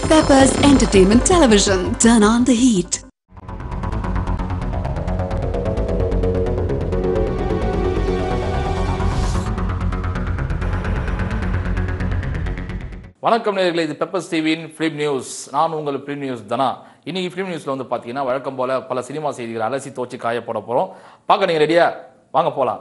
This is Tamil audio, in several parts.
Peppers Entertainment Television. Turn on the heat. வணக்கம் நேர்களே இது பெப்பர்ஸ் டிவியின் ஃபிலிம் நியூஸ் நான் உங்கள் ஃபிலிம் நியூஸ் தனா இன்னைக்கு ஃபிலிம் நியூஸ்ல வந்து பார்த்தீங்கன்னா வழக்கம் போல பல சினிமா செய்திகள் அலசி தோச்சி காய போட போறோம் பார்க்க நீங்க ரெடியா வாங்க போலாம்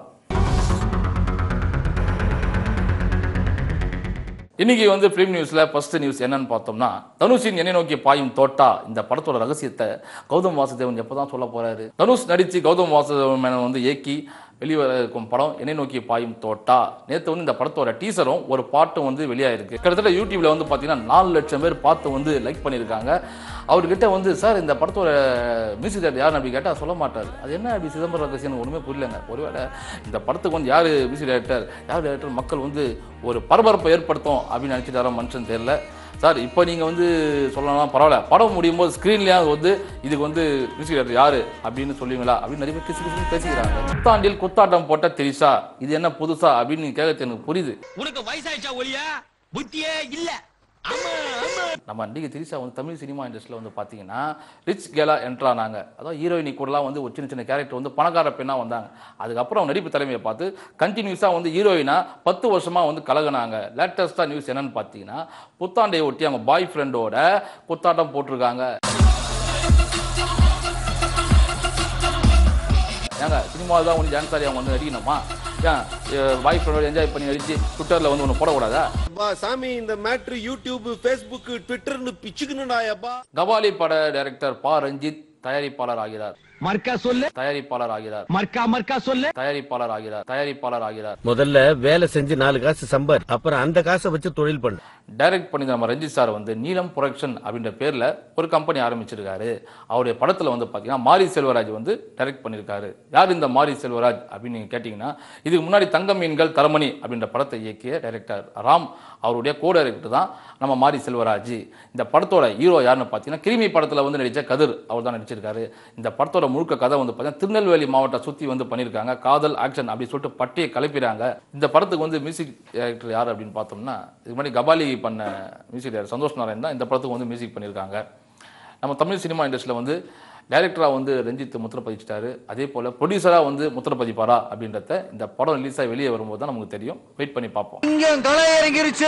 இன்னைக்கு வந்து ஃபிலிம் நியூஸ்ல ஃபர்ஸ்ட் நியூஸ் என்னன்னு பார்த்தோம்னா தனுஷின் என்னை நோக்கி பாயும் தோட்டா இந்த படத்தோட ரகசியத்தை கௌதம் வாசுதேவன் எப்பதான் சொல்ல போறாரு தனுஷ் நடிச்சு கௌதம் வாசுதேவன் மேனன் வந்து இயக்கி வெளிவர இருக்கும் படம் என்னை நோக்கி பாயும் தோட்டா நேற்று வந்து இந்த படத்தோட டீசரும் ஒரு பாட்டும் வந்து வெளியாயிருக்கு கிட்டத்தட்ட யூடியூப்ல வந்து பார்த்தீங்கன்னா நாலு லட்சம் பேர் பார்த்து வந்து லைக் பண்ணியிருக்காங்க அவர்கிட்ட வந்து சார் இந்த படத்தோட மியூசிக் டேரக்டர் யாருன்னு அப்படி கேட்டால் சொல்ல மாட்டார் அது என்ன அப்படி சிதம்பரம் ரகசியம் ஒன்றுமே புரியலங்க ஒருவேளை இந்த படத்துக்கு வந்து யார் மியூசிக் டைரக்டர் யார் டைரக்டர் மக்கள் வந்து ஒரு பரபரப்பை ஏற்படுத்தும் அப்படின்னு நினச்சிட்டாரோ மனுஷன் தெரியல சார் இப்போ நீங்கள் வந்து சொல்லலாம் பரவாயில்ல படம் முடியும் போது ஸ்க்ரீன்லேயே வந்து இதுக்கு வந்து மியூசிக் டைரக்டர் யார் அப்படின்னு சொல்லுவீங்களா அப்படின்னு நிறைய பேர் கிசு கிசுன்னு பேசிக்கிறாங்க புத்தாண்டில் குத்தாட்டம் போட்ட தெரிசா இது என்ன புதுசா அப்படின்னு நீங்க கேட்கறது எனக்கு புரியுது உனக்கு வயசாயிச்சா ஒளியா புத்தியே இல்ல ஆமா ஆமா நம்ம நடிகை திரிசா வந்து தமிழ் சினிமா இண்டஸ்ட்ரியில் வந்து பார்த்தீங்கன்னா ரிச் கேலா என்ட்ரானாங்க அதாவது ஹீரோயினி கூடலாம் வந்து ஒரு சின்ன சின்ன கேரக்டர் வந்து பணக்கார பெண்ணாக வந்தாங்க அதுக்கப்புறம் நடிப்பு தலைமையை பார்த்து கண்டினியூஸாக வந்து ஹீரோயினா பத்து வருஷமாக வந்து கலகுனாங்க லேட்டஸ்ட்டாக நியூஸ் என்னன்னு பார்த்தீங்கன்னா புத்தாண்டையை ஒட்டி அவங்க பாய் ஃப்ரெண்டோட குத்தாட்டம் போட்டிருக்காங்க ஏங்க சினிமாவில் தான் ஒன்று டான்ஸ் ஆடி அவங்க வந்து நடிக்கணுமா ஏன் பாய் ஃப்ரெண்டோட என்ஜாய் பண்ணி நடிச்சு ட்விட்டரில் வந்து ஒன்று போடக்கூடாதா அப்பா சாமி இந்த மேட்ரு யூடியூப் ஃபேஸ்புக் ட்விட்டர்னு பிச்சுக்கணும்டா அப்பா கபாலி பட டைரக்டர் பா ரஞ்சித் தயாரிப்பாளர் ஆகிறார் மர்க்கா சொல்லு தயாரிப்பாளர் ஆகிறார் மர்க்கா மர்க்கா சொல்லு தயாரிப்பாளர் ஆகிறார் தயாரிப்பாளர் ஆகிறார் முதல்ல வேலை செஞ்சு நாலு காசு சம்பார் அப்புறம் அந்த காசை வச்சு தொழில் பண்ணு டைரக்ட் பண்ணி நம்ம ரஞ்சித் சார் வந்து நீலம் ப்ரொடக்ஷன் அப்படின்ற பேர்ல ஒரு கம்பெனி ஆரம்பிச்சிருக்காரு அவருடைய படத்துல வந்து பாத்தீங்கன்னா மாரி செல்வராஜ் வந்து டைரக்ட் பண்ணியிருக்காரு யார் இந்த மாரி செல்வராஜ் அப்படின்னு நீங்க கேட்டீங்கன்னா இதுக்கு முன்னாடி தங்க மீன்கள் தரமணி அப்படின்ற படத்தை இயக்கிய டைரக்டர் ராம் அவருடைய கோ டைரக்டர் தான் நம்ம மாரி செல்வராஜ் இந்த படத்தோட ஹீரோ யாருன்னு பார்த்தீங்கன்னா கிருமி படத்தில் வந்து நடித்த கதிர் அவர் தான் நடிச்சிருக்காரு இந்த படத்தோட முழுக்க கதை வந்து பார்த்தீங்கன்னா திருநெல்வேலி மாவட்டம் சுற்றி வந்து பண்ணியிருக்காங்க காதல் ஆக்ஷன் அப்படி சொல்லிட்டு பட்டியை கிளப்பிறாங்க இந்த படத்துக்கு வந்து மியூசிக் டைரக்டர் யார் அப்படின்னு பார்த்தோம்னா இதுக்கு முன்னாடி கபாலி பண்ண மியூசிக் டைரக்டர் சந்தோஷ் நாராயண் தான் இந்த படத்துக்கு வந்து மியூசிக் பண்ணியிருக்காங்க நம்ம தமிழ் சினிமா இண்டஸ்ட்ரியில் வந்து டைரக்டராக வந்து ரஞ்சித் முத்திர பதிச்சிட்டாரு அதே போல் ப்ரொடியூசராக வந்து முத்திர பதிப்பாரா அப்படின்றத இந்த படம் ரிலீஸாக வெளியே வரும்போது தான் நமக்கு தெரியும் வெயிட் பண்ணி பார்ப்போம் இங்க களை இறங்கிருச்சு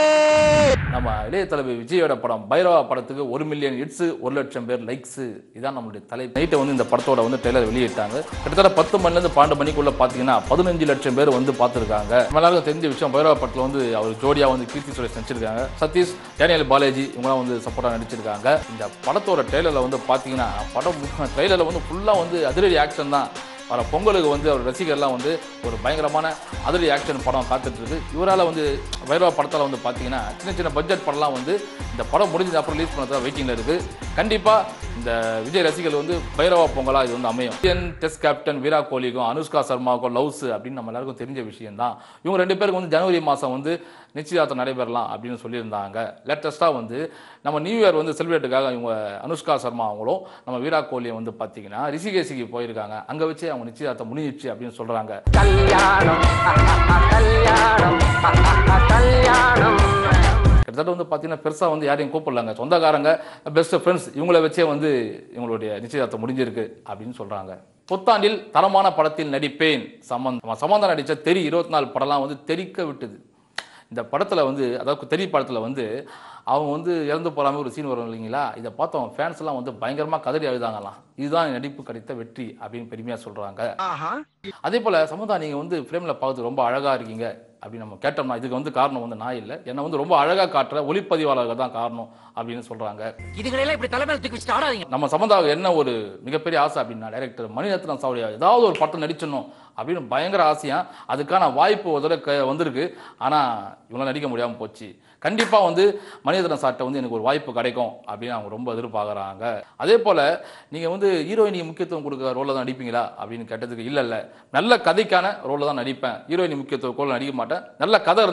நம்ம இளைய தலைவர் விஜயோட படம் பைரவா படத்துக்கு ஒரு மில்லியன் ஹிட்ஸ் ஒரு லட்சம் பேர் லைக்ஸ் இதான் நம்மளுடைய தலை நைட்டை வந்து இந்த படத்தோட வந்து ட்ரெய்லர் வெளியிட்டாங்க கிட்டத்தட்ட பத்து மணிலேருந்து பன்னெண்டு மணிக்குள்ள பார்த்தீங்கன்னா பதினஞ்சு லட்சம் பேர் வந்து பார்த்துருக்காங்க நம்ம எல்லாருக்கும் தெரிஞ்ச விஷயம் பைரவா படத்தில் வந்து அவர் ஜோடியா வந்து கீர்த்தி சுரேஷ் நடிச்சிருக்காங்க சதீஷ் டேனியல் பாலாஜி இவங்களாம் வந்து சப்போர்ட்டாக நடிச்சிருக்காங்க இந்த படத்தோட ட்ரெய்லரில் வந்து பார்த்தீங்கன்னா படம் ட்ரெய்லரில் வந்து ஃபுல்லாக வந்து அதிரடி ஆக்ஷன் தான் வர பொங்கலுக்கு வந்து அவர் ரசிகர்லாம் வந்து ஒரு பயங்கரமான அதிரடி ஆக்ஷன் படம் காத்துட்டு இருக்கு இவரால் வந்து வைரவா படத்தில் வந்து பார்த்தீங்கன்னா சின்ன சின்ன பட்ஜெட் படம்லாம் வந்து இந்த படம் முடிஞ்சது அப்புறம் ரிலீஸ் பண்ணதான் வெயிட்டிங்கில் இருக்கு கண்டிப்பாக இந்த விஜய் ரசிகர்கள் வந்து பைரவா பொங்கலா இது வந்து அமையும் இந்தியன் டெஸ்ட் கேப்டன் விராட் கோலிக்கும் அனுஷ்கா சர்மாவுக்கும் லவ்ஸ் அப்படின்னு நம்ம எல்லாருக்கும் தெரிஞ்ச விஷயம் தான் இவங்க ரெண்டு பேருக்கு வந்து ஜனவரி மாதம் வந்து நிச்சயதார்த்தம் நடைபெறலாம் அப்படின்னு சொல்லியிருந்தாங்க லேட்டஸ்ட்டாக வந்து நம்ம நியூ இயர் வந்து செலிப்ரேட்டுக்காக இவங்க அனுஷ்கா சர்மா அவங்களும் நம்ம விராட் கோலியை வந்து பார்த்தீங்கன்னா ரிஷிகேசிக்கு போயிருக்காங்க அங்கே வச்சு அவங்க நிச்சயதார்த்தம் முடிஞ்சிச்சு அப்படின்னு சொல்கிறாங்க கிட்டத்தட்ட வந்து பார்த்தீங்கன்னா பெருசாக வந்து யாரையும் கூப்பிடலாங்க சொந்தக்காரங்க பெஸ்ட் ஃப்ரெண்ட்ஸ் இவங்கள வச்சே வந்து இவங்களுடைய நிச்சயதார்த்தம் முடிஞ்சிருக்கு அப்படின்னு சொல்கிறாங்க புத்தாண்டில் தரமான படத்தில் நடிப்பேன் சம்பந்தம் சம்பந்தம் நடித்த தெரி இருபத்தி நாலு படம்லாம் வந்து தெரிக்க விட்டுது இந்த படத்தில் வந்து அதாவது தெரி படத்தில் வந்து அவங்க வந்து இறந்து போகாமல் ஒரு சீன் வரும் இல்லைங்களா இதை பார்த்தோம் ஃபேன்ஸ் எல்லாம் வந்து பயங்கரமாக கதறி அழுதாங்களாம் இதுதான் நடிப்பு கிடைத்த வெற்றி அப்படின்னு பெருமையாக சொல்கிறாங்க அதே போல் சமுதா நீங்கள் வந்து ஃப்ரேமில் பார்த்து ரொம்ப அழகாக இருக்கீங்க அப்படின்னு நம்ம கேட்டோம்னா இதுக்கு வந்து காரணம் வந்து நான் இல்லை என்னை வந்து ரொம்ப அழகாக காட்டுற ஒளிப்பதிவாளர்கள் தான் காரணம் அப்படின்னு சொல்கிறாங்க இதுகளெல்லாம் இப்படி தலைமையில தூக்கி வச்சுட்டு ஆடாதீங்க நம்ம சம்பந்தாவுக்கு என்ன ஒரு மிகப்பெரிய ஆசை அப்படின்னா டைரக்டர் மணிரத்னம் சாவடியா ஏதாவது ஒரு படம் நடிச்சிடணும் அப்படின்னு பயங்கர ஆசையா அதுக்கான வாய்ப்பு ஒரு தடவை க- வந்திருக்கு ஆனால் இவங்களாம் நடிக்க முடியாமல் போச்சு கண்டிப்பாக வந்து மணிரத்னம் சார்ட்ட வந்து எனக்கு ஒரு வாய்ப்பு கிடைக்கும் அப்படின்னு அவங்க ரொம்ப எதிர்பார்க்குறாங்க அதே போல் நீங்கள் வந்து ஹீரோயினிக்கு முக்கியத்துவம் கொடுக்குற ரோலில் தான் நடிப்பீங்களா அப்படின்னு கேட்டதுக்கு இல்லை இல்லை நல்ல கதைக்கான ரோலில் தான் நடிப்பேன் ஹீரோயினி முக்கியத்துவம் ரோலில் நடிக்க மாட்டேன் நல்ல கதை இருந்தால்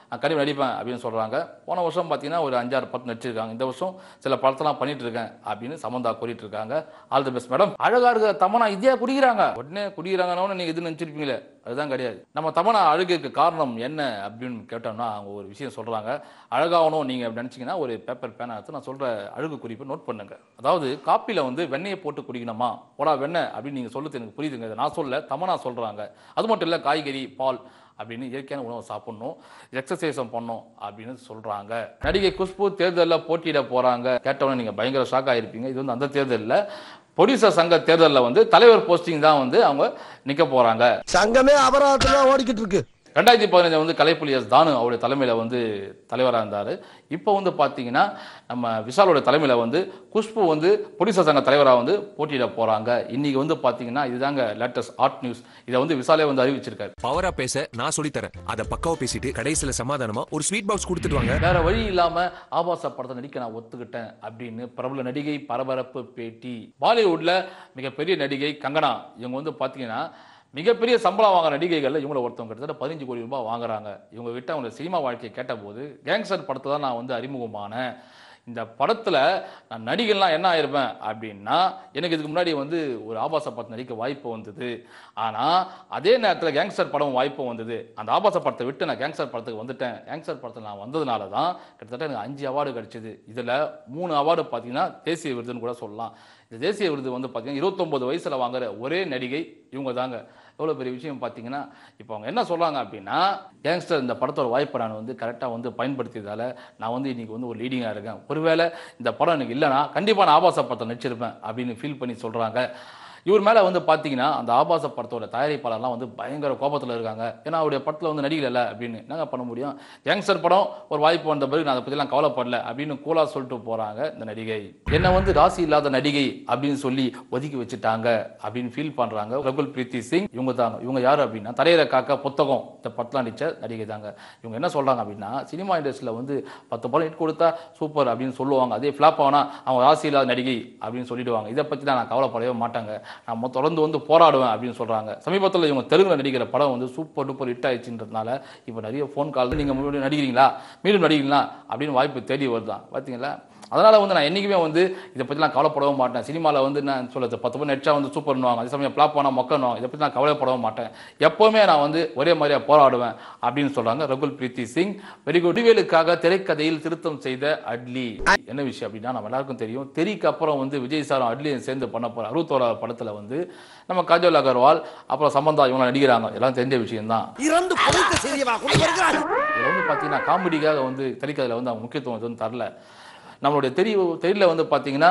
நான் கண்டிப்பாக நடிப்பேன் அப்படின்னு சொல்கிறாங்க போன வருஷம் பார்த்தீங்கன்னா ஒரு அஞ்சாறு பத்து நடிச்சிருக்காங்க இந்த வருஷம் சில படத்தெல்லாம் பண்ணிட்டு இருக்கேன் அப்படின்னு சமந்தா கூறிட்டு இருக்காங்க ஆல் தி பெஸ்ட் மேடம் அழகா இருக்க தமனா இதே குடிக்கிறாங்க உடனே குடிக்கிறாங்கன்னு நீங்க இது நினைச்சிருப்பீங்களே அதுதான் கிடையாது நம்ம தமனா அழுகுக்கு காரணம் என்ன அப்படின்னு கேட்டோம்னா அவங்க ஒரு விஷயம் சொல்றாங்க அழகாகணும் நீங்க அப்படி நினைச்சீங்கன்னா ஒரு பேப்பர் பேனா எடுத்து நான் சொல்ற அழுகு குறிப்பை நோட் பண்ணுங்க அதாவது காப்பில வந்து வெண்ணெயை போட்டு குடிக்கணுமா போடா வெண்ணெய் அப்படின்னு நீங்க சொல்லுறது எனக்கு புரியுதுங்க இதை நான் சொல்ல தமனா சொல்றாங்க அது மட்டும் இல்ல காய்கறி பால் அப்படின்னு இயற்கையான உணவை சாப்பிடணும் எக்ஸசைஸும் பண்ணணும் அப்படின்னு சொல்றாங்க நடிகை குஷ்பு தேர்தலில் போட்டியிட போறாங்க கேட்டவொடனே நீங்க பயங்கர ஷாக் ஆயிருப்பீங்க இது வந்து அந்த தேர்தலில் ப்ரொடியூசர் சங்க தேர்தலில் வந்து தலைவர் போஸ்டிங் தான் வந்து அவங்க நிக்க போறாங்க சங்கமே அபராதத்துல ஓடிக்கிட்டு இருக்கு ரெண்டாயிரத்தி பதினஞ்சு வந்து கலைப்புலி எஸ் தானு அவருடைய தலைமையில் வந்து தலைவராக இருந்தார் இப்போ வந்து பார்த்தீங்கன்னா நம்ம விஷாலோட தலைமையில் வந்து குஷ்பு வந்து ப்ரொடியூசர் சங்க தலைவராக வந்து போட்டியிட போகிறாங்க இன்னைக்கு வந்து பார்த்தீங்கன்னா இதுதாங்க லேட்டஸ்ட் ஆர்ட் நியூஸ் இதை வந்து விஷாலே வந்து அறிவிச்சிருக்காரு பவரா பேச நான் சொல்லி தரேன் அத பக்காவா பேசிட்டு கடைசியில சமாதானமா ஒரு ஸ்வீட் பாக்ஸ் கொடுத்துட்டு வாங்க வேற வழி இல்லாம ஆபாச படத்தை நடிக்க நான் ஒத்துக்கிட்டேன் அப்படின்னு பிரபல நடிகை பரபரப்பு பேட்டி பாலிவுட்ல மிகப்பெரிய நடிகை கங்கனா இவங்க வந்து பாத்தீங்கன்னா மிகப்பெரிய சம்பளம் வாங்குற நடிகைகள்ல இவங்கள ஒருத்தவங்க கிட்டத்தட்ட பதினஞ்சு கோடி ரூபாய் வாங்குறாங்க இவங்க கிட்ட அவங்க சினிமா வாழ்க்கையை கேட்டபோது கேங்ஸ்டர் படத்தை தான் நான் வந்து அறிமுகமானேன் இந்த படத்துல நான் நடிகர்லாம் என்ன ஆயிருப்பேன் அப்படின்னா எனக்கு இதுக்கு முன்னாடி வந்து ஒரு ஆபாச படத்தை நடிக்க வாய்ப்பு வந்தது ஆனா அதே நேரத்தில் கேங்ஸ்டர் படம் வாய்ப்பு வந்தது அந்த ஆபாச படத்தை விட்டு நான் கேங்ஸ்டர் படத்துக்கு வந்துட்டேன் கேங்ஸ்டர் படத்தில் நான் வந்ததுனால தான் கிட்டத்தட்ட எனக்கு அஞ்சு அவார்டு கிடைச்சது இதுல மூணு அவார்டு பார்த்தீங்கன்னா தேசிய விருதுன்னு கூட சொல்லலாம் இந்த தேசிய விருது வந்து பார்த்தீங்கன்னா இருபத்தொன்பது வயசுல வாங்குற ஒரே நடிகை இவங்க தாங்க எவ்வளோ பெரிய விஷயம் பார்த்தீங்கன்னா இப்போ அவங்க என்ன சொல்றாங்க அப்படின்னா கேங்ஸ்டர் இந்த படத்தோட வாய்ப்பை நான் வந்து கரெக்டாக வந்து பயன்படுத்தியதால நான் வந்து இன்னைக்கு வந்து ஒரு லீடிங்காக இருக்கேன் ஒருவேளை இந்த படம் எனக்கு இல்லைன்னா கண்டிப்பாக நான் ஆபாச படத்தை நடிச்சிருப்பேன் அப்படின்னு ஃபீல் பண்ணி சொல்றாங்க இவர் மேல வந்து பாத்தீங்கன்னா அந்த ஆபாச படத்தோட தயாரிப்பாளர்லாம் வந்து பயங்கர கோபத்துல இருக்காங்க ஏன்னா அவருடைய படத்துல வந்து நடிகல அப்படின்னு என்னங்க பண்ண முடியும் யங்ஸ்டர் படம் ஒரு வாய்ப்பு வந்த பிறகு நான் அதை பத்திலாம் கவலைப்படல அப்படின்னு கூலா சொல்லிட்டு போறாங்க இந்த நடிகை என்ன வந்து ராசி இல்லாத நடிகை அப்படின்னு சொல்லி ஒதுக்கி வச்சுட்டாங்க அப்படின்னு ஃபீல் பண்றாங்க ரகுல் பிரீத்தி சிங் இவங்க தாங்க இவங்க யாரு அப்படின்னா தரையிற காக்க புத்தகம் இந்த படத்தில் நடிச்ச நடிகை தாங்க இவங்க என்ன சொல்றாங்க அப்படின்னா சினிமா இண்டஸ்ட்ரியில் வந்து பத்து படம் ஹிட் கொடுத்தா சூப்பர் அப்படின்னு சொல்லுவாங்க அதே ஃபிளாப் ஆனா அவங்க ராசி இல்லாத நடிகை அப்படின்னு சொல்லிடுவாங்க இதை பத்தி நான் கவலைப்படவே மாட்டாங்க நான் மொ- தொடர்ந்து வந்து போராடுவேன் அப்படின்னு சொல்றாங்க சமீபத்தில் இவங்க தெலுங்குல நடிக்கிற படம் வந்து சூப்பர் டூப்பர் ஹிட் ஆயிடுச்சுன்றதுனால இப்போ நிறைய ஃபோன் கால் நீங்க முன்னாடி நடிக்கிறீங்களா மீண்டும் நடிக்கிறீங்களா அப்படின்னு வாய்ப்பு தேடி வருதான் பார்த்தீங்களா அதனால வந்து நான் என்னைக்குமே வந்து இதை பற்றிலாம் கவலைப்படவும் மாட்டேன் சினிமாவில் வந்து நான் சொல்லுறது பத்து பேர் நெச்சா வந்து சூப்பர்னுவாங்க அதே சமயம் ஃப்ளாப் பண்ணால் மொக்கனுவாங்க இதை பற்றி நான் கவலைப்படவும் மாட்டேன் எப்போவுமே நான் வந்து ஒரே மாதிரியா போராடுவேன் அப்படின்னு சொல்றாங்க ரகுல் பிரீத்தி சிங் வெரி குட் வடிவேலுக்காக திரைக்கதையில் திருத்தம் செய்த அட்லி என்ன விஷயம் அப்படின்னா நம்ம எல்லாருக்கும் தெரியும் தெறிக்கு அப்புறம் வந்து விஜய் சாரும் அட்லியும் சேர்ந்து பண்ண போற அறுபத்தோராவது படத்துல வந்து நம்ம காஜல் அகர்வால் அப்புறம் சமந்தா இவங்க நடிக்கிறாங்க எல்லாம் தெரிஞ்ச விஷயம் தான் இறந்து புதைத்த செய்தியவா கொண்டு வருகிறார் இதில் வந்து பார்த்தீங்கன்னா காமெடிக்காக வந்து திரைக்கதையில் வந்து அவங்க முக்கியத்துவம் எதுவும் தரல நம்மளுடைய தெரி தெரியல வந்து பார்த்தீங்கன்னா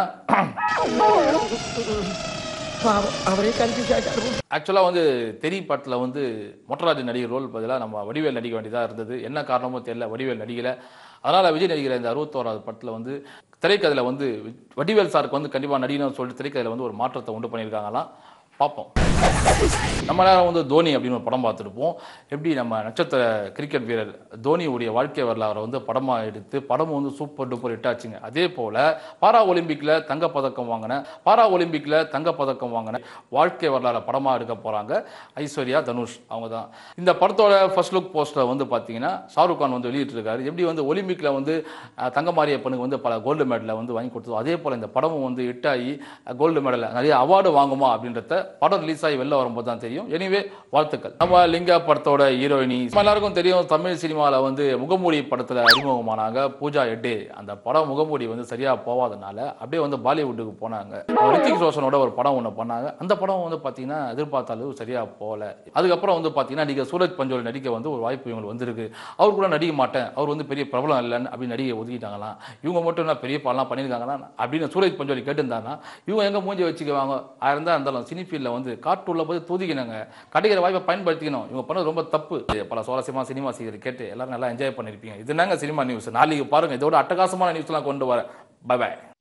அவரே கன்ஃபியூஸ் ஆயிட்டாரு ஆக்சுவலாக வந்து தெரி படத்தில் வந்து மொட்டராஜ் நடிகர் ரோல் பதிலாக நம்ம வடிவேல் நடிக்க வேண்டியதாக இருந்தது என்ன காரணமோ தெரியல வடிவேல் நடிகல அதனால் விஜய் நடிக்கிற இந்த அறுபத்தோராவது படத்தில் வந்து திரைக்கதையில் வந்து வடிவேல் சாருக்கு வந்து கண்டிப்பாக நடிகணும்னு சொல்லிட்டு திரைக்கதையில் வந்து ஒரு மாற்றத்தை உண்டு பண்ணியிருக்காங்களாம் பார்ப்போம் நம்ம நேரம் வந்து தோனி அப்படின்னு ஒரு படம் பார்த்துருப்போம் எப்படி நம்ம நட்சத்திர கிரிக்கெட் வீரர் தோனியுடைய வாழ்க்கை வரலாறை வந்து படமாக எடுத்து படம் வந்து சூப்பர் டூப்பர் ஹிட் ஆச்சுங்க அதே போல் பாரா ஒலிம்பிக்கில் தங்கப்பதக்கம் வாங்கின பாரா ஒலிம்பிக்கில் தங்கப்பதக்கம் வாங்கின வாழ்க்கை வரலாறு படமாக எடுக்க போகிறாங்க ஐஸ்வர்யா தனுஷ் அவங்க தான் இந்த படத்தோட ஃபர்ஸ்ட் லுக் போஸ்டர் வந்து பார்த்தீங்கன்னா ஷாருக் கான் வந்து வெளியிட்டிருக்காரு எப்படி வந்து ஒலிம்பிக்கில் வந்து அஹ், தங்கமாரிய பொண்ணுக்கு வந்து பல கோல்டு மெடலை வந்து வாங்கி கொடுத்தது அதே போல் இந்த படமும் வந்து ஹிட் ஆகி கோல்டு மெடலை நிறைய அவார்டு வாங்குமா அப்படின்றத படம் ரிலீஸ் ஆகி வெளில வரும்போது தான் தெரியும் எனிவே வாழ்த்துக்கள் நம்ம லிங்கா படத்தோட ஹீரோயினி நம்ம எல்லாருக்கும் தெரியும் தமிழ் சினிமாவில் வந்து முகமூடி படத்தில் அறிமுகமானாங்க பூஜா எட்டே அந்த படம் முகமூடி வந்து சரியா போவாதனால அப்படியே வந்து பாலிவுட்டுக்கு போனாங்க ரித்திக் ரோஷனோட ஒரு படம் ஒன்று பண்ணாங்க அந்த படம் வந்து பார்த்தீங்கன்னா எதிர்பார்த்த அளவு சரியா போகல அதுக்கப்புறம் வந்து பார்த்தீங்கன்னா நடிகர் சூரஜ் பஞ்சோல் நடிக்க வந்து ஒரு வாய்ப்பு இவங்களுக்கு வந்திருக்கு அவர் கூட நடிக்க மாட்டேன் அவர் வந்து பெரிய பிரபலம் இல்லைன்னு அப்படின்னு நடிகை ஒதுக்கிட்டாங்களாம் இவங்க மட்டும் என்ன பெரிய பாடலாம் பண்ணியிருக்காங்கன்னா அப்படின்னு சூரஜ் பஞ்சோலி கேட்டிருந்தாங்கன்னா இவங்க எங்க மூஞ்சி வச்சுக்குவாங்க ஆயிருந்தா இருந்தாலும் சினி ஃபீல்டில் வந்து காட்டுள்ள போய் தூதிக்கணுங்க கிடைக்கிற வாய்ப்பை பயன்படுத்திக்கணும் இவங்க பண்ணது ரொம்ப தப்பு பல சுவாரஸ்யமான சினிமா சீரியல் கேட்டு எல்லாரும் நல்லா என்ஜாய் பண்ணியிருப்பீங்க இது என்னங்க சினிமா நியூஸ் நாளைக்கு பாருங்க இதோட அட்டகாசமான நியூஸ்லாம் கொண்டு வரேன் பை பாய்